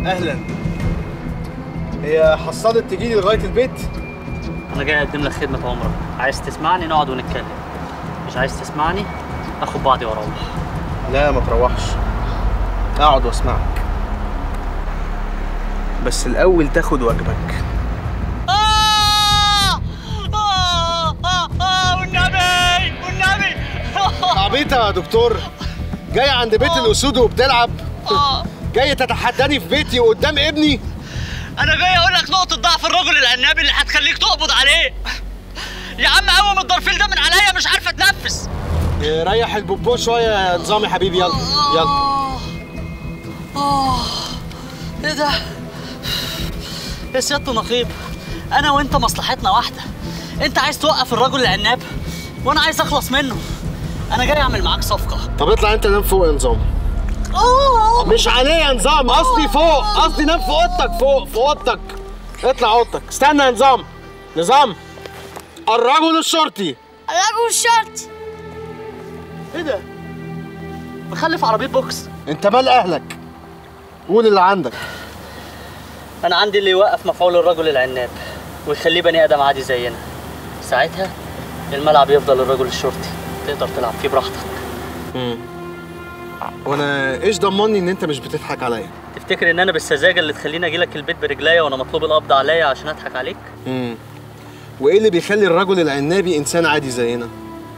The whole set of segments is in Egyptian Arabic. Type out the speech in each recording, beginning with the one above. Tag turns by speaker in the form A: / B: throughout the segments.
A: اهلا هي حصلت تجيلي لغايه البيت
B: انا جاي اقدم لك خدمه عمرك عايز تسمعني نقعد ونتكلم مش عايز تسمعني اخد بعضي واروح
A: لا ما تروحش اقعد واسمعك بس الاول تاخد واجبك
B: والنبي والنبي
A: عبيطة يا دكتور جاي عند بيت الاسود وبتلعب جاي تتحداني في بيتي وقدام ابني
B: انا جاي اقول لك نقطه ضعف الرجل العنابي اللي هتخليك تقبض عليه يا عم قوم الضرفيل ده من عليا مش عارفه اتنفس
A: ريح البوبو شويه يا نظام يا حبيبي يلا يلا
B: اه ايه ده يا سياده نقيب انا وانت مصلحتنا واحده انت عايز توقف الرجل العناب وانا عايز اخلص منه انا جاي اعمل معاك صفقه
A: طب اطلع انت نام فوق يا نظام مش عليه يا نظام قصدي فوق قصدي نام في اوضتك فوق في اوضتك اطلع اوضتك استنى يا نظام نظام الرجل الشرطي
C: الرجل الشرطي
B: ايه ده مخلف عربيه بوكس
A: انت مال اهلك قول اللي عندك
B: انا عندي اللي يوقف مفعول الرجل العناب ويخليه بني ادم عادي زينا ساعتها الملعب يفضل الرجل الشرطي تقدر تلعب فيه براحتك
A: وانا ايش ضمني ان انت مش بتضحك عليا
B: تفتكر ان انا بالسذاجه اللي تخليني اجي لك البيت برجليا وانا مطلوب القبض عليا عشان اضحك عليك
A: امم وايه اللي بيخلي الرجل العنابي انسان عادي زينا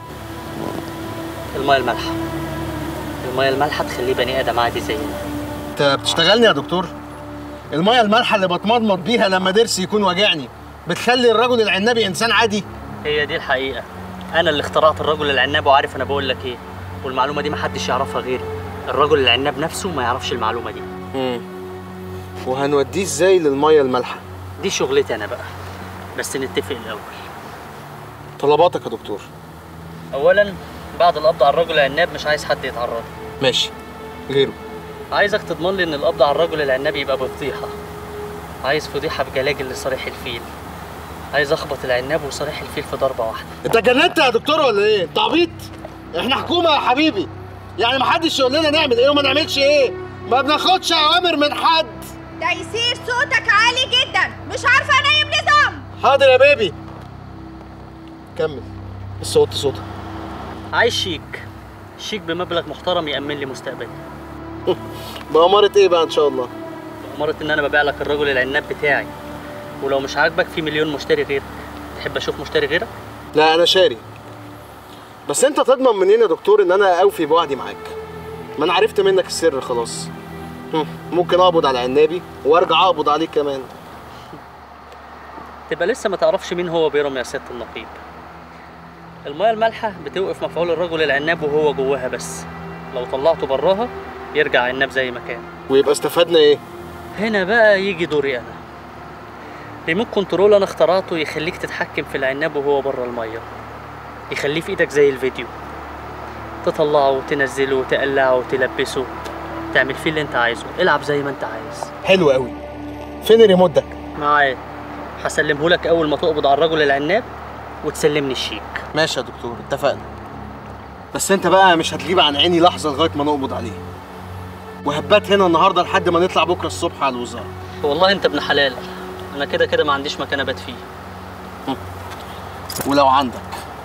B: الميه المالحه الميه المالحه تخليه بني ادم عادي زينا
A: انت بتشتغلني يا دكتور الميه المالحه اللي بتمضمض بيها لما ضرسي يكون واجعني بتخلي الرجل العنابي انسان عادي
B: هي دي الحقيقه انا اللي اخترعت الرجل العناب وعارف انا بقول لك ايه والمعلومه دي محدش يعرفها غيري الرجل العناب نفسه ما يعرفش المعلومه دي
A: امم وهنوديه ازاي للميه المالحه
B: دي شغلتي انا بقى بس نتفق الاول
A: طلباتك يا دكتور
B: اولا بعد القبض على الرجل العناب مش عايز حد يتعرض
A: ماشي غيره
B: عايزك تضمن لي ان القبض على الرجل العنابي يبقى بفضيحه عايز فضيحه بجلاجل لصريح الفيل عايز اخبط العناب وصريح الفيل في ضربه واحده
A: انت جننت يا دكتور ولا ايه انت عبيط احنا حكومه يا حبيبي يعني محدش يقول لنا نعمل ايه وما نعملش ايه ما بناخدش اوامر من حد
C: تيسير صوتك عالي جدا مش عارفه انيم نظام
A: حاضر يا بيبي كمل بس وطي صوتك
B: عايز شيك شيك بمبلغ محترم يأمن لي مستقبلي
A: بأمارة ايه بقى ان شاء الله
B: بأمارة ان انا ببيع لك الرجل العناب بتاعي ولو مش عاجبك في مليون مشتري غيرك تحب اشوف مشتري غيرك
A: لا انا شاري بس انت تضمن منين يا دكتور ان انا اوفي بوعدي معاك ما انا عرفت منك السر خلاص هم، ممكن اقبض على عنابي وارجع اقبض عليك كمان
B: تبقى لسه ما تعرفش مين هو بيرم يا سيادة النقيب المياه المالحة بتوقف مفعول الرجل العناب وهو جواها بس لو طلعته براها يرجع عناب زي ما كان
A: ويبقى استفدنا ايه
B: هنا بقى يجي دوري انا ريموت كنترول انا اخترعته يخليك تتحكم في العناب وهو بره الميه يخليه في ايدك زي الفيديو تطلعه وتنزله تقلعه وتلبسه تعمل فيه اللي انت عايزه العب زي ما انت عايز
A: حلو قوي فين الريموت ده
B: معايا هسلمه لك اول ما تقبض على الرجل العناب وتسلمني الشيك
A: ماشي يا دكتور اتفقنا بس انت بقى مش هتغيب عن عيني لحظه لغايه ما نقبض عليه وهبات هنا النهارده لحد ما نطلع بكره الصبح على الوزاره
B: والله انت ابن حلال انا كده كده ما عنديش مكان ابات فيه
A: ولو عندك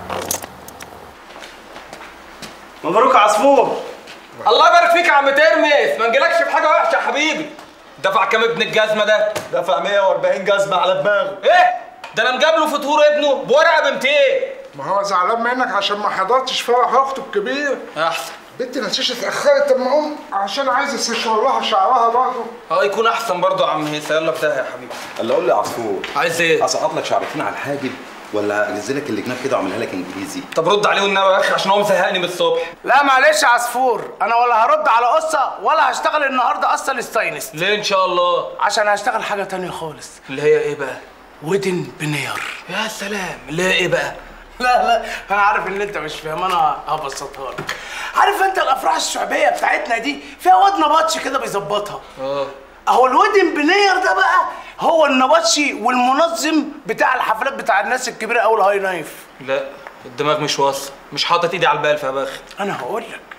D: مبروك يا عصفور الله يبارك فيك يا عم ترمس ما نجيلكش في حاجه وحشه يا حبيبي دفع كام ابن الجزمه ده
A: دفع 140 جزمه على دماغه
D: ايه ده انا مجاب له فطور ابنه بورقه ب 200
E: ما هو زعلان منك عشان ما حضرتش فرح اخته الكبير
D: احسن
E: بنتي نسيش اتاخرت اما اقوم عشان عايز استشور لها شعرها برضه
D: اه يكون احسن برضه يا عم هيثم يلا في داهيه يا حبيبي
F: اللي اقول لي عصفور
D: عايز ايه
F: اسقط لك شعرتين على الحاجب ولا انزلك الجناب كده واعملها لك انجليزي
D: طب رد عليه والنبي يا اخي عشان هو مزهقني من الصبح
G: لا معلش يا عصفور انا ولا هرد على قصه ولا هشتغل النهارده قصه الستاينس
D: ليه ان شاء الله
G: عشان هشتغل حاجه تانية خالص
D: اللي هي ايه بقى
G: ودن بنير
D: يا سلام اللي هي ايه بقى
G: لا لا انا عارف ان انت مش فاهم انا هبسطها لك عارف انت الافراح الشعبيه بتاعتنا دي فيها واد نبطشي كده بيظبطها
D: اه
G: اهو الودن بنير ده بقى هو النبطشي والمنظم بتاع الحفلات بتاع الناس الكبيره قوي الهاي نايف
D: لا الدماغ مش واصل مش حاطط ايدي على البال يا بخت
G: انا هقول لك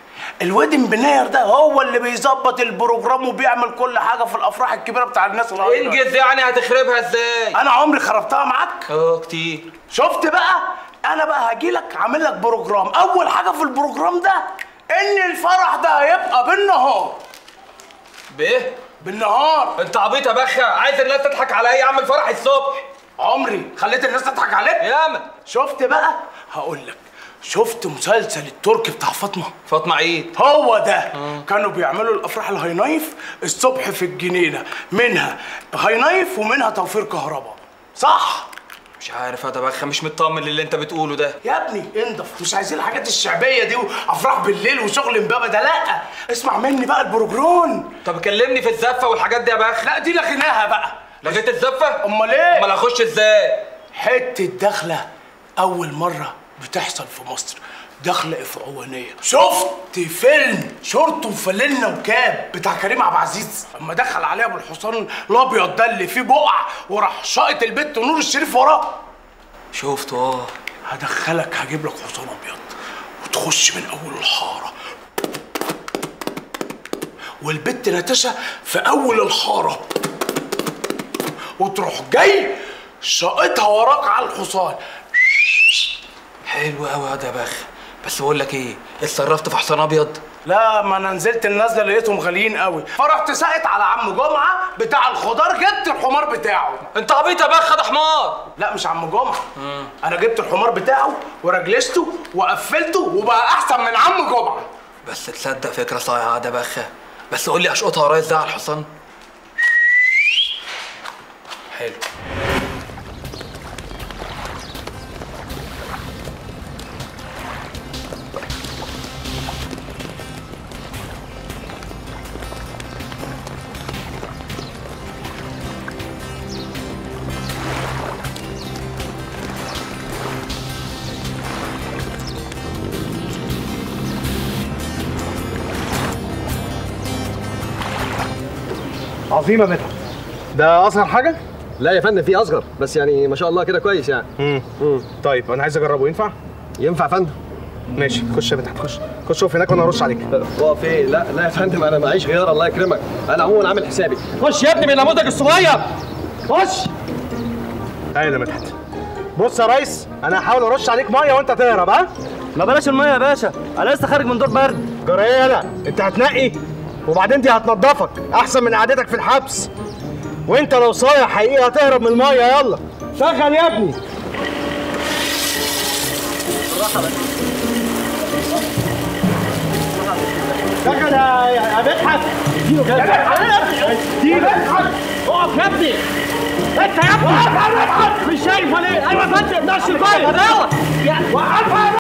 G: الويدنج بناير ده هو اللي بيظبط البروجرام وبيعمل كل حاجه في الافراح الكبيره بتاع الناس الهايلة.
D: انجز يعني هتخربها ازاي
G: انا عمري خربتها معاك
D: اه كتير
G: شفت بقى انا بقى هجيلك عامل لك بروجرام اول حاجه في البروجرام ده ان الفرح ده هيبقى بالنهار
D: بايه
G: بالنهار
D: انت عبيط يا بخه عايز الناس تضحك عليا اعمل فرح الصبح
G: عمري خليت الناس تضحك عليك
D: ياما
G: شفت بقى هقول لك شفت مسلسل التركي بتاع فاطمه
D: فاطمه عيد
G: هو ده كانوا بيعملوا الافراح الهاي نايف الصبح في الجنينه منها هاي نايف ومنها توفير كهرباء صح
D: مش عارف يا بخه مش مطمن للي انت بتقوله ده
G: يا ابني انضف مش عايزين الحاجات الشعبيه دي وافراح بالليل وشغل امبابه ده لا اسمع مني بقى البروجرام
D: طب كلمني في الزفه والحاجات دي يا بخ
G: لا دي لغيناها بقى
D: لغيت الزفه
G: امال ايه
D: امال هخش ازاي
G: حته دخله اول مره بتحصل في مصر دخله افعوانيه شفت فيلم شورت وفانلة وكاب بتاع كريم عبد العزيز اما دخل عليها بالحصان الابيض ده اللي فيه بقع وراح شاقط البت ونور الشريف وراه
D: شفته اه
G: هدخلك هجيب لك حصان ابيض وتخش من اول الحاره والبت ناتاشا في اول الحاره وتروح جاي شاقطها وراك على الحصان
D: حلو قوي يا بخ بس بقول لك ايه اتصرفت في حصان ابيض
G: لا ما انا نزلت النازله لقيتهم غاليين قوي فرحت ساقط على عم جمعه بتاع الخضار جبت الحمار بتاعه
D: انت عبيط يا بخ ده حمار
G: لا مش عم جمعه انا جبت الحمار بتاعه ورجلسته وقفلته وبقى احسن من عم جمعه
D: بس تصدق فكره صايعه ده بخه بس قول لي اشقطها ورايا ازاي على الحصان حلو
A: عظيمه مدحت ده اصغر حاجه
H: لا يا فندم في اصغر بس يعني ما شاء الله كده كويس يعني
A: امم طيب انا عايز اجربه ينفع
H: ينفع يا فندم
A: ماشي خش يا مدحت خش خش اقف هناك وانا ارش عليك
H: اقف ايه لا لا يا فندم انا معيش غيار الله يكرمك انا عموما عامل حسابي
A: خش يا ابني من نموذج الصغير خش ايوه يا مدحت بص يا ريس انا هحاول ارش عليك ميه وانت تهرب ها
H: ما بلاش الميه يا باشا انا لسه خارج من دور برد
A: جرى ايه انا انت هتنقي وبعدين دي هتنضفك احسن من قعدتك في الحبس وانت لو صايع حقيقي هتهرب من الميه يلا شغل يا ابني شغل يا يا مدحت اديله كده اديله اقف يا ابني انت يا ابني اقف يا مدحت مش شايف ولا ايه ايوه يا فندم ماشي الميه وقفها